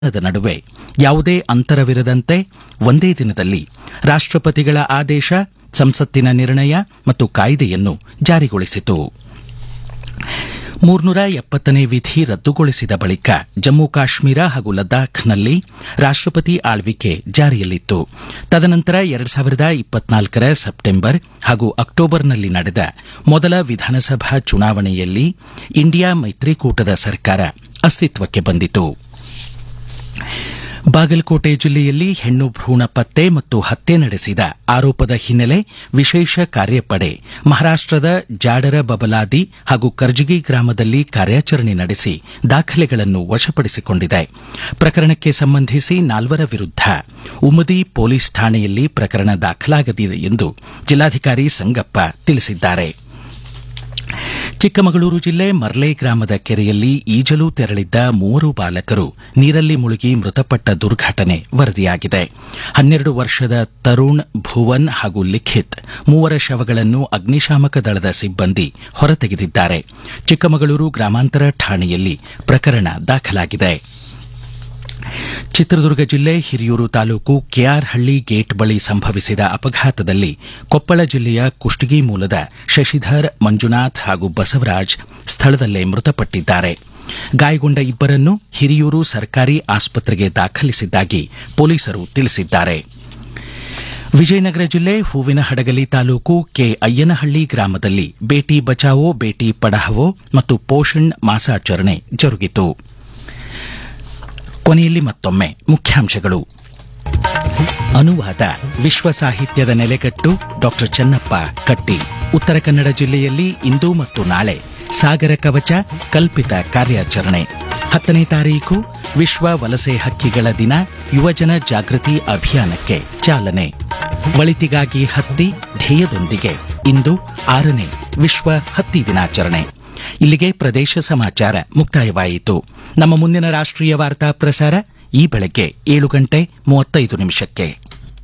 the ನಡುವೆ ಯಾವುದೇ ಅಂತರವಿರದಂತೆ ಒಂದೇ ದಿನದಲ್ಲಿ ರಾಷ್ಟ್ರಪತಿಗಳ ಆದೇಶ ಸಂಸತ್ತಿನ ನಿರ್ಣಯ ಮತ್ತು ಕಾಯ್ದೆಯನ್ನು ಜಾರಿಗೊಳಿಸಿತು ಮೂರ್ನೂರ ಎಪ್ಪತ್ತನೇ ವಿಧಿ ರದ್ದುಗೊಳಿಸಿದ ಬಳಿಕ ಜಮ್ಮು ಕಾಶ್ಮೀರ ಹಾಗೂ ಲದ್ದಾಖ್ನಲ್ಲಿ ರಾಷ್ಟ್ರಪತಿ ಆಳ್ವಿಕೆ ಜಾರಿಯಲ್ಲಿತ್ತು ತದನಂತರ ಎರಡು ಸಾವಿರದ ಇಪ್ಪತ್ನಾಲ್ಕರ ಸೆಪ್ಟೆಂಬರ್ ಹಾಗೂ ಅಕ್ಟೋಬರ್ನಲ್ಲಿ ನಡೆದ ಮೊದಲ ವಿಧಾನಸಭಾ ಚುನಾವಣೆಯಲ್ಲಿ ಇಂಡಿಯಾ ಮೈತ್ರಿಕೂಟದ ಸರ್ಕಾರ ಅಸ್ತಿತ್ವಕ್ಕೆ ಬಂದಿತು ಬಾಗಲಕೋಟೆ ಜಿಲ್ಲೆಯಲ್ಲಿ ಹೆಣ್ಣು ಭ್ರೂಣ ಪತ್ತೆ ಮತ್ತು ಹತ್ಯೆ ನಡೆಸಿದ ಆರೋಪದ ಹಿನ್ನೆಲೆ ವಿಶೇಷ ಕಾರ್ಯಪಡೆ ಮಹಾರಾಷ್ಟದ ಜಾಡರ ಬಬಲಾದಿ ಹಾಗೂ ಕರ್ಜಗಿ ಗ್ರಾಮದಲ್ಲಿ ಕಾರ್ಯಾಚರಣೆ ನಡೆಸಿ ದಾಖಲೆಗಳನ್ನು ವಶಪಡಿಸಿಕೊಂಡಿದೆ ಪ್ರಕರಣಕ್ಕೆ ಸಂಬಂಧಿಸಿ ನಾಲ್ವರ ವಿರುದ್ಧ ಉಮದಿ ಪೊಲೀಸ್ ಠಾಣೆಯಲ್ಲಿ ಪ್ರಕರಣ ದಾಖಲಾಗದಿದೆ ಎಂದು ಜಿಲ್ಲಾಧಿಕಾರಿ ಸಂಗಪ್ಪ ತಿಳಿಸಿದ್ದಾರೆ ಚಿಕ್ಕಮಗಳೂರು ಜಿಲ್ಲೆ ಮರ್ಲೆ ಗ್ರಾಮದ ಕೆರೆಯಲ್ಲಿ ಈಜಲು ತೆರಳಿದ್ದ ಮೂವರು ಬಾಲಕರು ನೀರಲ್ಲಿ ಮುಳುಗಿ ಮೃತಪಟ್ಟ ದುರ್ಘಟನೆ ವರದಿಯಾಗಿದೆ ಹನ್ನೆರಡು ವರ್ಷದ ತರುಣ್ ಭುವನ್ ಹಾಗೂ ಲಿಖಿತ್ ಮೂವರ ಶವಗಳನ್ನು ಅಗ್ನಿಶಾಮಕ ದಳದ ಸಿಬ್ಬಂದಿ ಹೊರತೆಗೆದಿದ್ದಾರೆ ಚಿಕ್ಕಮಗಳೂರು ಗ್ರಾಮಾಂತರ ಠಾಣೆಯಲ್ಲಿ ಪ್ರಕರಣ ದಾಖಲಾಗಿದೆ ಚಿತ್ರದುರ್ಗ ಜಿಲ್ಲೆ ಹಿರಿಯೂರು ತಾಲೂಕು ಕೆಆರ್ಹಳ್ಳಿ ಗೇಟ್ ಬಳಿ ಸಂಭವಿಸಿದ ಅಪಘಾತದಲ್ಲಿ ಕೊಪ್ಪಳ ಜಿಲ್ಲೆಯ ಕುಷ್ಟಗಿ ಮೂಲದ ಶಶಿಧರ್ ಮಂಜುನಾಥ್ ಹಾಗೂ ಬಸವರಾಜ್ ಸ್ಥಳದಲ್ಲೇ ಮೃತಪಟ್ಟಿದ್ದಾರೆ ಗಾಯಗೊಂಡ ಇಬ್ಬರನ್ನು ಹಿರಿಯೂರು ಸರ್ಕಾರಿ ಆಸ್ಪತ್ರೆಗೆ ದಾಖಲಿಸಿದ್ದಾಗಿ ಪೊಲೀಸರು ತಿಳಿಸಿದ್ದಾರೆ ವಿಜಯನಗರ ಜಿಲ್ಲೆ ಹೂವಿನ ಹಡಗಲಿ ತಾಲೂಕು ಕೆ ಅಯ್ಯನಹಳ್ಳಿ ಗ್ರಾಮದಲ್ಲಿ ಬೇಟಿ ಬಚಾವೋ ಬೇಟಿ ಪಢಾವೋ ಮತ್ತು ಪೋಷಣ್ ಮಾಸಾಚರಣೆ ಜರುಗಿತು ಕೊನೆಯಲ್ಲಿ ಮತ್ತೊಮ್ಮೆ ಮುಖ್ಯಾಂಶಗಳು ಅನುವಾದ ವಿಶ್ವ ಸಾಹಿತ್ಯದ ನೆಲೆಗಟ್ಟು ಡಾಕ್ಟರ್ ಚೆನ್ನಪ್ಪ ಕಟ್ಟಿ ಉತ್ತರ ಕನ್ನಡ ಜಿಲ್ಲೆಯಲ್ಲಿ ಇಂದು ಮತ್ತು ನಾಳೆ ಸಾಗರ ಕವಚ ಕಲ್ಪಿತ ಕಾರ್ಯಾಚರಣೆ ಹತ್ತನೇ ತಾರೀಕು ವಿಶ್ವ ವಲಸೆ ಹಕ್ಕಿಗಳ ದಿನ ಯುವಜನ ಜಾಗೃತಿ ಅಭಿಯಾನಕ್ಕೆ ಚಾಲನೆ ಒಳಿತಿಗಾಗಿ ಹತ್ತಿ ಧ್ಯೇಯದೊಂದಿಗೆ ಇಂದು ಆರನೇ ವಿಶ್ವ ಹತ್ತಿ ದಿನಾಚರಣೆ ಇಲ್ಲಿಗೆ ಪ್ರದೇಶ ಸಮಾಚಾರ ಮುಕ್ತಾಯವಾಯಿತು ನಮ್ಮ ಮುಂದಿನ ರಾಷ್ಟ್ರೀಯ ವಾರ್ತಾ ಪ್ರಸಾರ ಈ ಬೆಳಗ್ಗೆ ಏಳು ಗಂಟೆ ಮೂವತ್ತೈದು ನಿಮಿಷಕ್ಕೆ